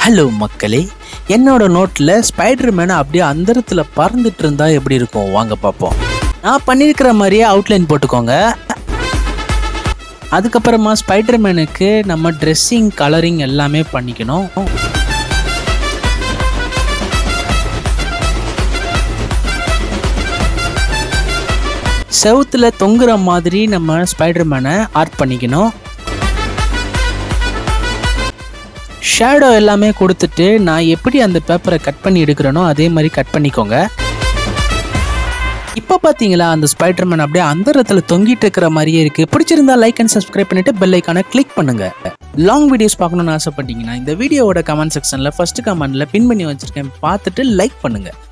hello மக்களே என்னோட நோட்டில் ஸ்பைடர் மேனை அப்படியே அந்தரத்தில் பறந்துட்டு இருந்தா எப்படி இருக்கும் வாங்க பார்ப்போம் நான் பண்ணியிருக்கிற மாதிரியே அவுட்லைன் போட்டுக்கோங்க அதுக்கப்புறமா ஸ்பைடர் மேனுக்கு நம்ம ட்ரெஸ்ஸிங் கலரிங் எல்லாமே பண்ணிக்கணும் செவுத்துல தொங்குற மாதிரி நம்ம ஸ்பைடர் மேனை ஆர்ட் பண்ணிக்கணும் ஷேடோ எல்லாமே கொடுத்துட்டு நான் எப்படி அந்த பேப்பரை கட் பண்ணி எடுக்கிறேனோ அதே மாதிரி கட் பண்ணிக்கோங்க இப்போ பார்த்தீங்களா அந்த ஸ்பைடர்மேன் அப்படியே அந்தரத்தில் தொங்கிட்டு இருக்கிற மாதிரியே இருக்கு பிடிச்சிருந்தா லைக் அண்ட் சப்ஸ்கிரைப் பண்ணிட்டு பெல் ஐக்கானை கிளிக் பண்ணுங்க லாங் வீடியோஸ் பார்க்கணும்னு ஆசைப்பட்டீங்கன்னா இந்த வீடியோவோட கமெண்ட் செக்ஷனில் ஃபர்ஸ்ட் கமெண்ட்ல பின் பண்ணி வச்சிருக்கேன் பார்த்துட்டு லைக் பண்ணுங்க